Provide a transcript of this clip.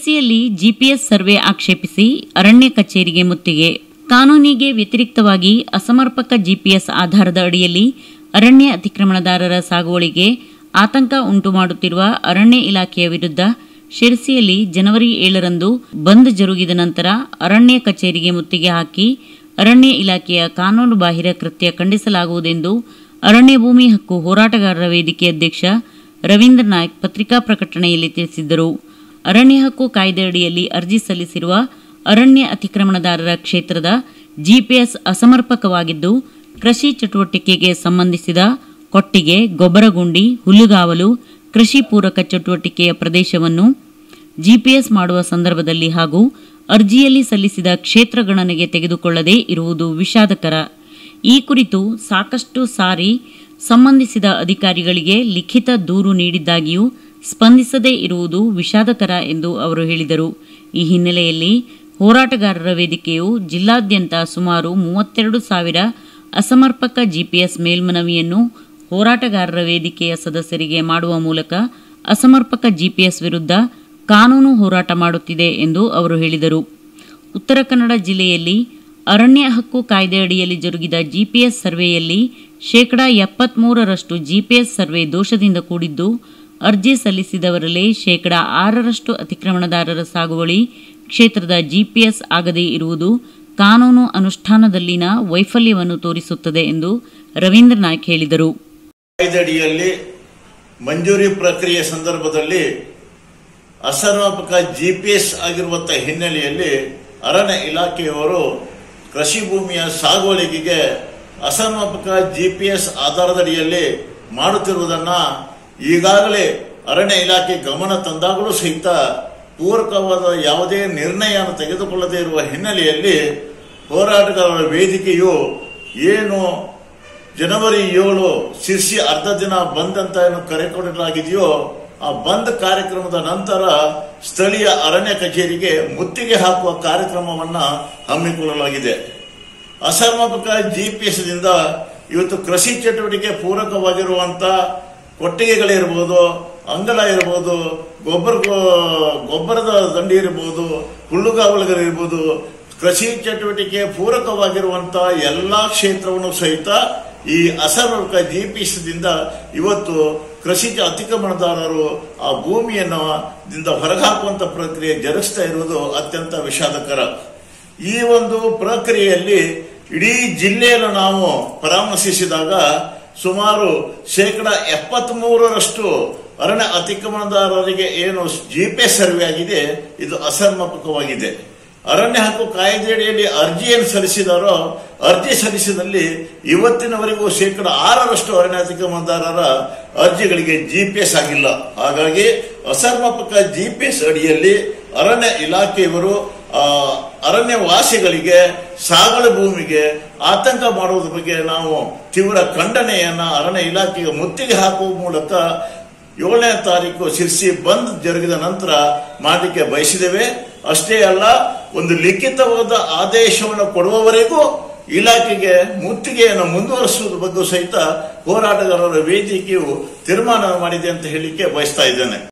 ಶಿರಸಿಯಲ್ಲಿ GPS survey ಆಕ್ಷೇಪಿಸಿ ಅರಣ್ಯ ಕಚೇರಿಗೆ ಮುತ್ತಿಗೆ ಕಾನೂನಿಗೆ ವ್ಯತಿರಿಕ್ತವಾಗಿ ಅಸಮರ್ಪಕ ಜಿಪಿಎಸ್ ಆಧಾರದ ಅಡಿಯಲ್ಲಿ ಅರಣ್ಯ ಅತಿಕ್ರಮಣದಾರರ ಸಾಗುವಳಿಗೆ ಆತಂಕ ಉಂಟು ಮಾಡುತ್ತಿರುವ ಅರಣ್ಯ ಇಲಾಖೆಯ ವಿರುದ್ಧ ಶಿರಸಿಯಲ್ಲಿ ಜನವರಿ ಏಳರಂದು ಬಂದ್ ಜರುಗಿದ ನಂತರ ಅರಣ್ಯ ಕಚೇರಿಗೆ ಮುತ್ತಿಗೆ ಹಾಕಿ ಅರಣ್ಯ ಇಲಾಖೆಯ ಕಾನೂನು ಬಾಹಿರ ಕೃತ್ಯ ಖಂಡಿಸಲಾಗುವುದೆಂದು ಅರಣ್ಯ ಭೂಮಿ ಹಕ್ಕು ಹೋರಾಟಗಾರರ ವೇದಿಕೆ ಅಧ್ಯಕ್ಷ ರವೀಂದ್ರ ನಾಯ್ಕ್ ಪತ್ರಿಕಾ ಪ್ರಕಟಣೆಯಲ್ಲಿ ತಿಳಿಸಿದ್ದರು ಅರಣ್ಯ ಹಕ್ಕು ಕಾಯ್ದೆಯಡಿಯಲ್ಲಿ ಅರ್ಜಿ ಸಲ್ಲಿಸಿರುವ ಅರಣ್ಯ ಅತಿಕ್ರಮಣದಾರರ ಕ್ಷೇತ್ರದ ಜಿಪಿಎಸ್ ಅಸಮರ್ಪಕವಾಗಿದ್ದು ಕೃಷಿ ಚಟುವಟಿಕೆಗೆ ಸಂಬಂಧಿಸಿದ ಕೊಟ್ಟಿಗೆ ಗೊಬ್ಬರಗುಂಡಿ ಹುಲ್ಲುಗಾವಲು ಕೃಷಿ ಪೂರಕ ಚಟುವಟಿಕೆಯ ಪ್ರದೇಶವನ್ನು ಜಿಪಿಎಸ್ ಮಾಡುವ ಸಂದರ್ಭದಲ್ಲಿ ಹಾಗೂ ಅರ್ಜಿಯಲ್ಲಿ ಸಲ್ಲಿಸಿದ ಕ್ಷೇತ್ರ ಗಣನೆಗೆ ತೆಗೆದುಕೊಳ್ಳದೇ ಇರುವುದು ವಿಷಾದಕರ ಈ ಕುರಿತು ಸಾಕಷ್ಟು ಸಾರಿ ಸಂಬಂಧಿಸಿದ ಅಧಿಕಾರಿಗಳಿಗೆ ಲಿಖಿತ ದೂರು ನೀಡಿದ್ದಾಗಿಯೂ ಸ್ಪಂದಿಸದೇ ಇರುವುದು ವಿಷಾದಕರ ಎಂದು ಅವರು ಹೇಳಿದರು ಈ ಹಿನ್ನೆಲೆಯಲ್ಲಿ ಹೋರಾಟಗಾರರ ವೇದಿಕೆಯು ಜಿಲ್ಲಾದ್ಯಂತ ಸುಮಾರು ಮೂವತ್ತೆರಡು ಸಾವಿರ ಅಸಮರ್ಪಕ ಜಿಪಿಎಸ್ ಮೇಲ್ಮನವಿಯನ್ನು ಹೋರಾಟಗಾರರ ವೇದಿಕೆಯ ಸದಸ್ಯರಿಗೆ ಮಾಡುವ ಮೂಲಕ ಅಸಮರ್ಪಕ ಜಿಪಿಎಸ್ ವಿರುದ್ಧ ಕಾನೂನು ಹೋರಾಟ ಮಾಡುತ್ತಿದೆ ಎಂದು ಅವರು ಹೇಳಿದರು ಉತ್ತರ ಕನ್ನಡ ಜಿಲ್ಲೆಯಲ್ಲಿ ಅರಣ್ಯ ಹಕ್ಕು ಕಾಯ್ದೆಯಡಿಯಲ್ಲಿ ಜರುಗಿದ ಜಿಪಿಎಸ್ ಸರ್ವೆಯಲ್ಲಿ ಶೇಕಡಾ ಎಪ್ಪತ್ಮೂರರಷ್ಟು ಜಿಪಿಎಸ್ ಸರ್ವೆ ದೋಷದಿಂದ ಕೂಡಿದ್ದು ಅರ್ಜಿ ಸಲ್ಲಿಸಿದವರಲ್ಲಿ ಶೇಕಡಾ ಆರರಷ್ಟು ಅತಿಕ್ರಮಣದಾರರ ಸಾಗುವಳಿ ಕ್ಷೇತ್ರದ ಜಿಪಿಎಸ್ ಆಗದೇ ಇರುವುದು ಕಾನೂನು ಅನುಷ್ಠಾನದಲ್ಲಿನ ವೈಫಲ್ಯವನ್ನು ತೋರಿಸುತ್ತದೆ ಎಂದು ರವೀಂದ್ರ ನಾಯ್ಕ್ ಹೇಳಿದರು ಕಾಯ್ದೆಯಡಿಯಲ್ಲಿ ಮಂಜೂರಿ ಪ್ರಕ್ರಿಯೆ ಸಂದರ್ಭದಲ್ಲಿ ಅಸಮರ್ಪಕ ಜಿಪಿಎಸ್ ಆಗಿರುವಂತಹ ಹಿನ್ನೆಲೆಯಲ್ಲಿ ಅರಣ್ಯ ಇಲಾಖೆಯವರು ಕೃಷಿ ಭೂಮಿಯ ಸಾಗುವಳಿಗೆಗೆ ಅಸಮರ್ಪಕ ಜಿಪಿಎಸ್ ಆಧಾರದಡಿಯಲ್ಲಿ ಮಾಡುತ್ತಿರುವುದನ್ನ ಈಗಾಗಲೇ ಅರಣ್ಯ ಇಲಾಖೆ ಗಮನ ತಂದಾಗಲೂ ಸಹಿತ ಪೂರಕವಾದ ಯಾವುದೇ ನಿರ್ಣಯವನ್ನು ತೆಗೆದುಕೊಳ್ಳದೇ ಇರುವ ಹಿನ್ನೆಲೆಯಲ್ಲಿ ಹೋರಾಟಗಾರರ ವೇದಿಕೆಯು ಏನು ಜನವರಿ ಏಳು ಶಿರ್ಸಿ ಅರ್ಧ ದಿನ ಬಂದ್ ಅಂತ ಏನು ಕರೆ ಕೊಡಲಾಗಿದೆಯೋ ಆ ಬಂದ್ ಕಾರ್ಯಕ್ರಮದ ನಂತರ ಸ್ಥಳೀಯ ಅರಣ್ಯ ಕಚೇರಿಗೆ ಮುತ್ತಿಗೆ ಹಾಕುವ ಕಾರ್ಯಕ್ರಮವನ್ನ ಹಮ್ಮಿಕೊಳ್ಳಲಾಗಿದೆ ಅಸಮರ್ಪಕ ಜಿಪಿಎಸ್ ದಿಂದ ಇವತ್ತು ಕೃಷಿ ಚಟುವಟಿಕೆ ಪೂರಕವಾಗಿರುವಂತ ಕೊಟ್ಟಿಗೆಗಳಿರ್ಬೋದು ಅಂಗಳ ಇರ್ಬೋದು ಗೊಬ್ಬರ ಗೊಬ್ಬರದ ದಂಡಿ ಇರ್ಬೋದು ಹುಲ್ಲುಗಾವಲುಗಳಿರ್ಬೋದು ಕೃಷಿ ಚಟುವಟಿಕೆ ಪೂರಕವಾಗಿರುವಂತಹ ಎಲ್ಲಾ ಕ್ಷೇತ್ರವನ್ನು ಸಹಿತ ಈ ಅಸಮರ್ಪಕ ಜಿಪಿಎಸ್ ದಿಂದ ಇವತ್ತು ಕೃಷಿ ಅತಿಕ್ರಮಣದಾರರು ಆ ಭೂಮಿಯನ್ನು ದಿಂದ ಹೊರಹಾಕುವಂತ ಪ್ರಕ್ರಿಯೆ ಜರುಗಿಸ್ತಾ ಇರುವುದು ಅತ್ಯಂತ ವಿಷಾದಕರ ಈ ಒಂದು ಪ್ರಕ್ರಿಯೆಯಲ್ಲಿ ಇಡೀ ಜಿಲ್ಲೆಯನ್ನು ನಾವು ಪರಾಮರ್ಶಿಸಿದಾಗ ಸುಮಾರು ಶೇಕಡ ಎಪ್ಪತ್ತ್ ಮೂರರಷ್ಟು ಅರಣ್ಯ ಅತಿಕ್ರಮಣದಾರರಿಗೆ ಏನು ಜಿಪಿಎಸ್ ಸರ್ವೆ ಆಗಿದೆ ಇದು ಅಸಮರ್ಪಕವಾಗಿದೆ ಅರಣ್ಯ ಹಕ್ಕು ಕಾಯ್ದೆಯಡಿಯಲ್ಲಿ ಅರ್ಜಿಯನ್ನು ಸಲ್ಲಿಸಿದಾರೋ ಅರ್ಜಿ ಸಲ್ಲಿಸಿದಲ್ಲಿ ಇವತ್ತಿನವರೆಗೂ ಶೇಕಡ ಆರರಷ್ಟು ಅರಣ್ಯ ಅತಿಕ್ರಮಣದಾರರ ಅರ್ಜಿಗಳಿಗೆ ಜಿಪಿಎಸ್ ಆಗಿಲ್ಲ ಹಾಗಾಗಿ ಅಸಮರ್ಪಕ ಜಿಪಿಎಸ್ ಅಡಿಯಲ್ಲಿ ಅರಣ್ಯ ಇಲಾಖೆಯವರು ಆ, ಅರಣ್ಯ ವಾಸಿಗಳಿಗೆ ಸಾಗರ ಭೂಮಿಗೆ ಆತಂಕ ಮಾಡುವುದರ ಬಗ್ಗೆ ನಾವು ತೀವ್ರ ಖಂಡನೆಯನ್ನ ಅರಣ್ಯ ಇಲಾಖೆಗೆ ಮುತ್ತಿಗೆ ಹಾಕುವ ಮೂಲಕ ಏಳನೇ ತಾರೀಕು ಶಿರ್ಸಿ ಬಂದ್ ಜರುಗಿದ ನಂತರ ಮಾಡಲಿಕ್ಕೆ ಬಯಸಿದ್ದೇವೆ ಅಷ್ಟೇ ಅಲ್ಲ ಒಂದು ಲಿಖಿತವಾದ ಆದೇಶವನ್ನು ಕೊಡುವವರೆಗೂ ಇಲಾಖೆಗೆ ಮುತ್ತಿಗೆಯನ್ನು ಮುಂದುವರಿಸುವುದರ ಬಗ್ಗೆ ಸಹಿತ ಹೋರಾಟಗಾರರ ವೇದಿಕೆಯು ತೀರ್ಮಾನ ಮಾಡಿದೆ ಅಂತ ಹೇಳಿಕೆ ಬಯಸ್ತಾ ಇದ್ದೇನೆ